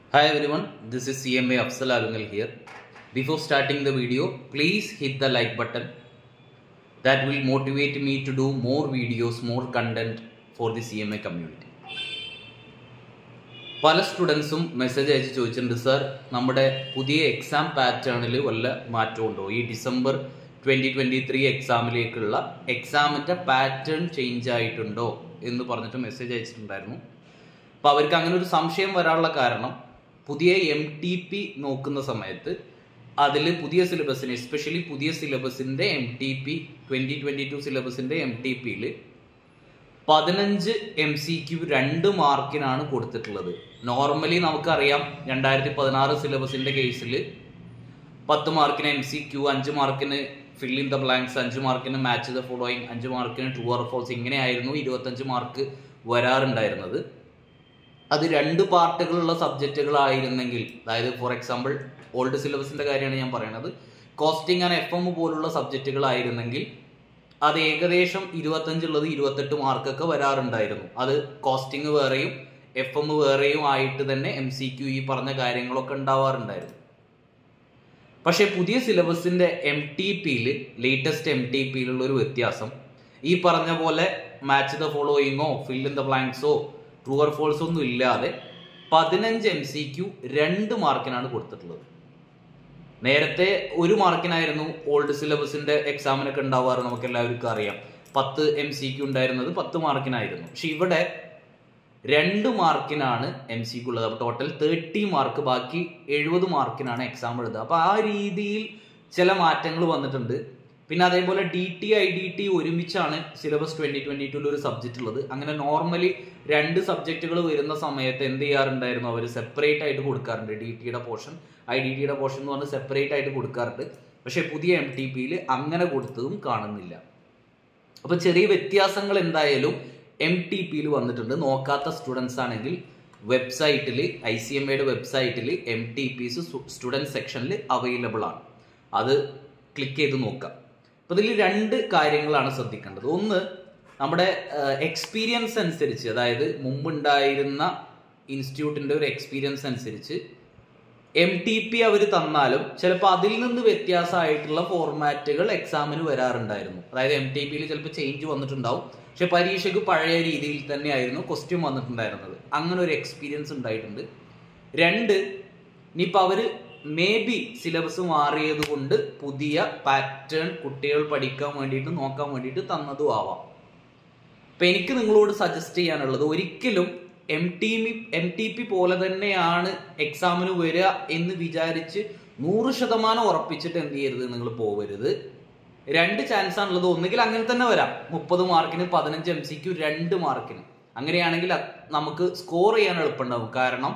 Hi everyone, this is CMA Afsal Alungal here. Before starting the video, please hit the like button. That will motivate me to do more videos, more content for the CMA community. പല സ്റ്റുഡൻസും message അയച്ച് ചോദിച്ചിട്ടുണ്ട് sir നമ്മുടെ പുതിയ exam പാറ്റേണിൽ വല്ല മാറ്റമുണ്ടോ ഈ December twenty twenty three എക്സാമിലേക്കുള്ള എക്സാമിന്റെ പാറ്റേൺ ചേഞ്ച് ആയിട്ടുണ്ടോ എന്ന് പറഞ്ഞിട്ട് മെസ്സേജ് അയച്ചിട്ടുണ്ടായിരുന്നു അപ്പോൾ അവർക്ക് അങ്ങനെ ഒരു സംശയം വരാനുള്ള കാരണം പുതിയ എം ടി പി നോക്കുന്ന സമയത്ത് അതിൽ പുതിയ സിലബസിന് എസ്പെഷ്യലി പുതിയ സിലബസിൻ്റെ M T P twenty twenty two സിലബസിൻ്റെ എം ടി പിയിൽ പതിനഞ്ച് എം സി ക്യു രണ്ട് മാർക്കിനാണ് കൊടുത്തിട്ടുള്ളത് നോർമലി നമുക്കറിയാം രണ്ടായിരത്തി പതിനാറ് സിലബസിൻ്റെ കേസിൽ പത്ത് മാർക്കിന് എം സി ക്യു അഞ്ച് മാർക്കിന് ഫിൽ ഇൻ ദ ബ്ലാങ്ക്സ് അഞ്ച് മാർക്കിന് മാച്ച് ദ ഫോളോയിങ് അഞ്ച് മാർക്കിന് ട്രൂ ഓർ ഫോൾസ് ഇങ്ങനെയായിരുന്നു ഇരുപത്തഞ്ച് മാർക്ക് വരാറുണ്ടായിരുന്നത് അത് രണ്ട് പാർട്ടുകളുള്ള സബ്ജക്റ്റുകളായിരുന്നെങ്കിൽ അതായത് ഫോർ എക്സാമ്പിൾ ഓൾഡ് സിലബസിന്റെ കാര്യമാണ് ഞാൻ പറയുന്നത് കോസ്റ്റിംഗ് ആൻഡ് എഫ് എം പോലുള്ള സബ്ജക്റ്റുകളായിരുന്നെങ്കിൽ അത് ഏകദേശം ഇരുപത്തഞ്ചുള്ളത് ഇരുപത്തെട്ട് മാർക്കൊക്കെ വരാറുണ്ടായിരുന്നു അത് കോസ്റ്റിംഗ് വേറെയും എഫ് എം വേറെയും ആയിട്ട് തന്നെ എം സി ക്യു ഈ പറഞ്ഞ കാര്യങ്ങളൊക്കെ ഉണ്ടാവാറുണ്ടായിരുന്നു പക്ഷെ പുതിയ സിലബസിന്റെ എം ടി പിയിൽ ലേറ്റസ്റ്റ് എം ടി പിയിലുള്ള ഒരു വ്യത്യാസം ഈ പറഞ്ഞ പോലെ മാച്ച് ദ ഫോളോയിങ്ങോ ഫിൽ ഇൻ ദ ബ്ലാങ്ക്സോ ട്രൂ ഓർ ഫോൾസ് ഒന്നും ഇല്ലാതെ പതിനഞ്ച് എം സി ക്യു രണ്ട് മാർക്കിനാണ് കൊടുത്തിട്ടുള്ളത് നേരത്തെ ഒരു മാർക്കിനായിരുന്നു ഓൾഡ് സിലബസിന്റെ എക്സാമിനൊക്കെ ഉണ്ടാവാറ് നമുക്ക് എല്ലാവർക്കും അറിയാം പത്ത് എം സി ക്യു ഉണ്ടായിരുന്നത് പത്ത് മാർക്കിനായിരുന്നു പക്ഷെ ഇവിടെ രണ്ട് മാർക്കിനാണ് എം സി ക്യു ഉള്ളത് അപ്പോൾ ടോട്ടൽ തേർട്ടി മാർക്ക് ബാക്കി എഴുപത് മാർക്കിനാണ് എക്സാം എഴുതുക അപ്പോൾ ആ രീതിയിൽ ചില മാറ്റങ്ങൾ വന്നിട്ടുണ്ട് പിന്നെ അതേപോലെ D T I D T ഒരുമിച്ചാണ് സിലബസ് ട്വന്റി ട്വന്റി ടുവിൽ ഒരു സബ്ജക്റ്റ് ഉള്ളത് അങ്ങനെ നോർമലി രണ്ട് സബ്ജക്റ്റുകൾ വരുന്ന സമയത്ത് എന്ത് ചെയ്യാറുണ്ടായിരുന്നു അവർ സെപ്പറേറ്റ് ആയിട്ട് കൊടുക്കാറുണ്ട് ഡി ടിയുടെ പോർഷൻ ഐ ഡി ടിയുടെ പോർഷൻ എന്ന് പറഞ്ഞ് സെപ്പറേറ്റ് ആയിട്ട് കൊടുക്കാറുണ്ട് പക്ഷേ പുതിയ എം ടി പിയിൽ അങ്ങനെ കൊടുത്തതും കാണുന്നില്ല അപ്പൊ ചെറിയ വ്യത്യാസങ്ങൾ എന്തായാലും എം ടി പിയിൽ വന്നിട്ടുണ്ട് നോക്കാത്ത സ്റ്റുഡൻസ് ആണെങ്കിൽ വെബ്സൈറ്റിൽ ഐ സി എം എയുടെ വെബ്സൈറ്റിൽ എം ടി പിസ് സ്റ്റുഡൻറ് സെക്ഷനിൽ അവൈലബിൾ ആണ് അത് ക്ലിക്ക് ചെയ്ത് നോക്കാം അപ്പൊ ഇതിൽ രണ്ട് കാര്യങ്ങളാണ് ശ്രദ്ധിക്കേണ്ടത് ഒന്ന് നമ്മുടെ എക്സ്പീരിയൻസ് അനുസരിച്ച് അതായത് മുമ്പുണ്ടായിരുന്ന ഇൻസ്റ്റിറ്റ്യൂട്ടിന്റെ ഒരു എക്സ്പീരിയൻസ് അനുസരിച്ച് എം ടി പി അവർ തന്നാലും ചിലപ്പോൾ അതിൽ നിന്ന് വ്യത്യാസമായിട്ടുള്ള ഫോർമാറ്റുകൾ എക്സാമിന് വരാറുണ്ടായിരുന്നു അതായത് എം ടി പിയിൽ ചിലപ്പോൾ ചേഞ്ച് വന്നിട്ടുണ്ടാവും പക്ഷെ പരീക്ഷയ്ക്ക് പഴയ രീതിയിൽ തന്നെയായിരുന്നു ക്വസ്റ്റ്യൻ വന്നിട്ടുണ്ടായിരുന്നത് അങ്ങനെ ഒരു എക്സ്പീരിയൻസ് ഉണ്ടായിട്ടുണ്ട് രണ്ട് ഇനിയിപ്പോൾ അവർ മേ ബി സിലബസ് മാറിയത് കൊണ്ട് പുതിയ പാറ്റേൺ കുട്ടികൾ പഠിക്കാൻ വേണ്ടിയിട്ട് നോക്കാൻ വേണ്ടിയിട്ട് തന്നതും ആവാം അപ്പൊ എനിക്ക് നിങ്ങളോട് സജസ്റ്റ് ചെയ്യാനുള്ളത് ഒരിക്കലും M T M T P പോലെ തന്നെയാണ് എക്സാമിന് വരിക എന്ന് വിചാരിച്ച് നൂറ് ശതമാനം ഉറപ്പിച്ചിട്ട് എന്ത് ചെയ്യരുത് നിങ്ങൾ പോവരുത് രണ്ട് ചാൻസ് ആണുള്ളത് ഒന്നുകിൽ അങ്ങനെ തന്നെ വരാം മുപ്പത് മാർക്കിന് പതിനഞ്ച് എം സിക്ക് രണ്ട് മാർക്കിന് അങ്ങനെയാണെങ്കിൽ നമുക്ക് സ്കോർ ചെയ്യാൻ എളുപ്പമുണ്ടാവും കാരണം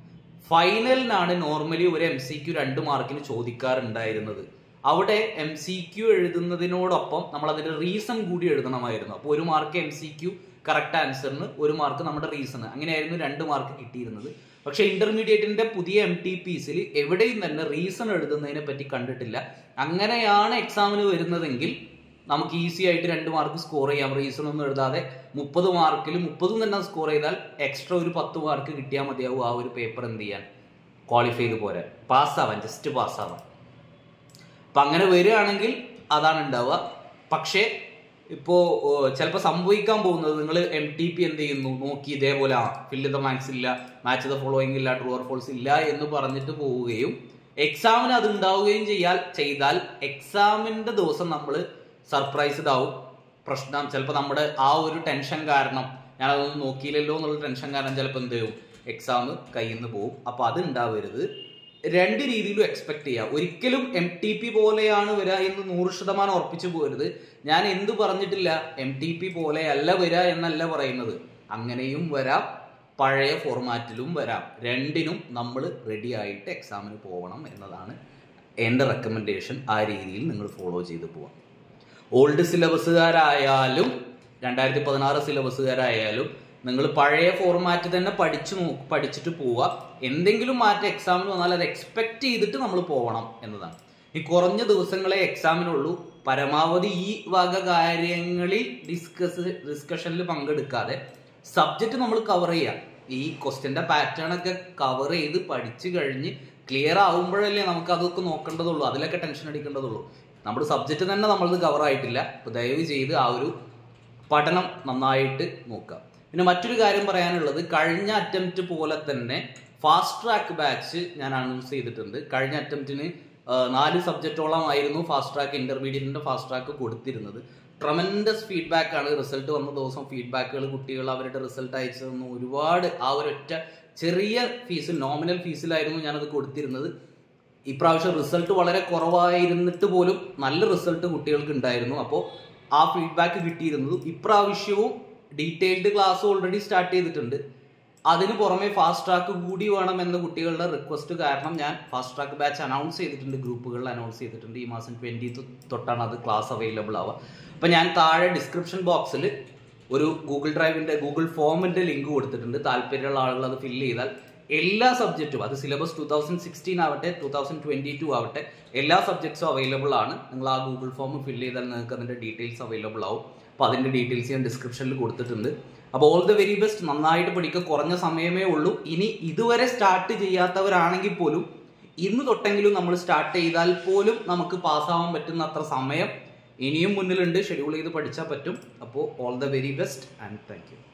ഫൈനലിനാണ് നോർമലി ഒരു എം സി ക്യു രണ്ട് മാർക്കിന് ചോദിക്കാറുണ്ടായിരുന്നത് അവിടെ എം സി ക്യു എഴുതുന്നതിനോടൊപ്പം നമ്മൾ അതിന്റെ റീസൺ കൂടി എഴുതണമായിരുന്നു അപ്പോൾ ഒരു mark M C Q correct ആൻസറിന് ഒരു മാർക്ക് നമ്മുടെ റീസൺ അങ്ങനെയായിരുന്നു രണ്ട് മാർക്ക് കിട്ടിയിരുന്നത് പക്ഷേ ഇന്റർമീഡിയറ്റിന്റെ പുതിയ എം ടി പിസിൽ എവിടെയും തന്നെ റീസൺ എഴുതുന്നതിനെ പറ്റി കണ്ടിട്ടില്ല അങ്ങനെയാണ് എക്സാമിന് വരുന്നതെങ്കിൽ നമുക്ക് ഈസി ആയിട്ട് രണ്ട് മാർക്ക് സ്കോർ ചെയ്യാം റീസൺ ഒന്നും എഴുതാതെ മുപ്പത് മാർക്കിൽ മുപ്പതും തന്നെ സ്കോർ ചെയ്താൽ എക്സ്ട്രാ ഒരു പത്ത് മാർക്ക് കിട്ടിയാൽ മതിയാവും ആ ഒരു പേപ്പർ എന്ത് ചെയ്യാൻ ക്വാളിഫൈ ചെയ്ത് പോരാൻ പാസ്സാവാൻ ജസ്റ്റ് പാസ്സാവാൻ അപ്പം അങ്ങനെ വരികയാണെങ്കിൽ അതാണ് ഉണ്ടാവുക പക്ഷേ ഇപ്പോൾ ചിലപ്പോൾ സംഭവിക്കാൻ പോകുന്നത് നിങ്ങൾ എം ടി പി എന്ത് ചെയ്യുന്നു നോക്കി ഇതേപോലെ ആ ഫില്ല് ദ മാത്സ് ഇല്ല മാച്ച് ദ ഫോളോയിങ് ഇല്ല ട്രൂ ഓർ ഫോൾസ് ഇല്ല എന്ന് പറഞ്ഞിട്ട് പോവുകയും എക്സാമിന് അത് ഉണ്ടാവുകയും ചെയ്യാൽ ചെയ്താൽ എക്സാമിന്റെ ദിവസം നമ്മൾ സർപ്രൈസ്ഡ് ആവും പ്രശ്നം ചിലപ്പോൾ നമ്മുടെ ആ ഒരു ടെൻഷൻ കാരണം ഞാൻ അതൊന്നും നോക്കിയില്ലല്ലോ എന്നുള്ള ടെൻഷൻ കാരണം ചിലപ്പോൾ എന്ത് ചെയ്യും എക്സാം കയ്യിൽ നിന്ന് പോകും അപ്പോൾ അത് ഉണ്ടാവരുത് രണ്ട് രീതിയിലും എക്സ്പെക്ട് ചെയ്യാം ഒരിക്കലും എം ടി പി പോലെയാണ് വരിക എന്ന് നൂറ് ശതമാനം ഉറപ്പിച്ചു പോരുത് ഞാൻ എന്ത് പറഞ്ഞിട്ടില്ല എം ടി പി പോലെയല്ല വരിക എന്നല്ല പറയുന്നത് അങ്ങനെയും വരാം പഴയ ഫോർമാറ്റിലും വരാം രണ്ടിനും നമ്മൾ റെഡി ആയിട്ട് എക്സാമിന് പോകണം എന്നതാണ് എൻ്റെ റെക്കമെൻഡേഷൻ ആ രീതിയിൽ നിങ്ങൾ ഫോളോ ചെയ്ത് പോവാം ഓൾഡ് സിലബസുകാരായാലും രണ്ടായിരത്തി പതിനാറ് സിലബസുകാരായാലും നിങ്ങൾ പഴയ ഫോർമാറ്റ് തന്നെ പഠിച്ചു നോ പഠിച്ചിട്ട് പോവുക എന്തെങ്കിലും മാറ്റം എക്സാമിന് വന്നാൽ അത് എക്സ്പെക്ട് ചെയ്തിട്ട് നമ്മൾ പോകണം എന്നതാണ് ഈ കുറഞ്ഞ ദിവസങ്ങളെ എക്സാമിനുള്ളൂ പരമാവധി ഈ വക കാര്യങ്ങളിൽ ഡിസ്കസ് ഡിസ്കഷനിൽ പങ്കെടുക്കാതെ സബ്ജക്റ്റ് നമ്മൾ കവർ ചെയ്യുക ഈ ക്വസ്റ്റ്യന്റെ പാറ്റേൺ ഒക്കെ കവർ ചെയ്ത് പഠിച്ചു കഴിഞ്ഞ് ക്ലിയർ ആവുമ്പോഴല്ലേ നമുക്ക് അതൊക്കെ നോക്കേണ്ടതുള്ളൂ അതിലൊക്കെ ടെൻഷൻ അടിക്കേണ്ടതുള്ളൂ നമ്മുടെ സബ്ജക്റ്റ് തന്നെ നമ്മളത് കവർ ആയിട്ടില്ല അപ്പൊ ദയവ് ചെയ്ത് ആ ഒരു പഠനം നന്നായിട്ട് നോക്കുക പിന്നെ മറ്റൊരു കാര്യം പറയാനുള്ളത് കഴിഞ്ഞ അറ്റംപ്റ്റ് പോലെ തന്നെ ഫാസ്റ്റ് ട്രാക്ക് ബാച്ച് ഞാൻ അനൗൺസ് ചെയ്തിട്ടുണ്ട് കഴിഞ്ഞ അറ്റംപ്റ്റിന് നാല് സബ്ജക്റ്റോളം ആയിരുന്നു ഫാസ്റ്റ് ട്രാക്ക് ഇന്റർമീഡിയറ്റിന്റെ ഫാസ്റ്റ് ട്രാക്ക് കൊടുത്തിരുന്നത് ട്രമൻഡസ് ഫീഡ്ബാക്ക് ആണ് റിസൾട്ട് വന്ന ദിവസം ഫീഡ്ബാക്കുകൾ കുട്ടികൾ അവരുടെ റിസൾട്ട് അയച്ചു തന്നു ഒരുപാട് ആ ഒരൊറ്റ ചെറിയ ഫീസിൽ നോമിനൽ ഫീസിലായിരുന്നു ഞാനത് കൊടുത്തിരുന്നത് ഇപ്രാവശ്യം റിസൾട്ട് വളരെ കുറവായിരുന്നിട്ട് പോലും നല്ല റിസൾട്ട് കുട്ടികൾക്ക് ഉണ്ടായിരുന്നു അപ്പോൾ ആ ഫീഡ്ബാക്ക് കിട്ടിയിരുന്നതും ഇപ്രാവശ്യവും ഡീറ്റെയിൽഡ് ക്ലാസ് ഓൾറെഡി സ്റ്റാർട്ട് ചെയ്തിട്ടുണ്ട് അതിന് പുറമെ ഫാസ്റ്റ് ട്രാക്ക് കൂടി വേണം എന്ന കുട്ടികളുടെ റിക്വസ്റ്റ് കാരണം ഞാൻ ഫാസ്റ്റ് ട്രാക്ക് ബാച്ച് അനൗൺസ് ചെയ്തിട്ടുണ്ട് ഗ്രൂപ്പുകളിൽ അനൗൺസ് ചെയ്തിട്ടുണ്ട് ഈ മാസം ട്വൻറ്റി തൊട്ടാണ് അത് ക്ലാസ് അവൈലബിൾ ആവുക അപ്പം ഞാൻ താഴെ ഡിസ്ക്രിപ്ഷൻ ബോക്സിൽ ഒരു ഗൂഗിൾ ഡ്രൈവിൻ്റെ ഗൂഗിൾ ഫോമിൻ്റെ ലിങ്ക് കൊടുത്തിട്ടുണ്ട് താല്പര്യമുള്ള ആളുകൾ അത് ഫില്ല് ചെയ്താൽ എല്ലാ സബ്ജക്റ്റും അത് സിലബസ് ടൂ തൗസൻഡ് സിക്സ്റ്റീൻ ആവട്ടെ ടൂ തൗസൻഡ് ട്വൻറ്റി ടു ആവട്ടെ എല്ലാ സബ്ജക്ട്സും അവൈലബിൾ ആണ് നിങ്ങൾ ആ ഗൂഗിൾ ഫോം ഫില്ല് ചെയ്താൽ നിങ്ങൾക്ക് അതിൻ്റെ ഡീറ്റെയിൽസ് അവൈലബിൾ ആവും അപ്പോൾ അതിൻ്റെ ഡീറ്റെയിൽസ് ഞാൻ ഡിസ്ക്രിപ്ഷനിൽ കൊടുത്തിട്ടുണ്ട് അപ്പോൾ ഓൾ ദ വെരി ബെസ്റ്റ് നന്നായിട്ട് പഠിക്കുക കുറഞ്ഞ സമയമേ ഉള്ളൂ ഇനി ഇതുവരെ സ്റ്റാർട്ട് ചെയ്യാത്തവരാണെങ്കിൽ പോലും ഇന്ന് തൊട്ടെങ്കിലും നമ്മൾ സ്റ്റാർട്ട് ചെയ്താൽ പോലും നമുക്ക് പാസ്സാവാൻ പറ്റുന്ന അത്ര സമയം ഇനിയും മുന്നിലുണ്ട് ഷെഡ്യൂൾ ചെയ്ത് പഠിച്ചാൽ പറ്റും അപ്പോൾ all the very best and thank U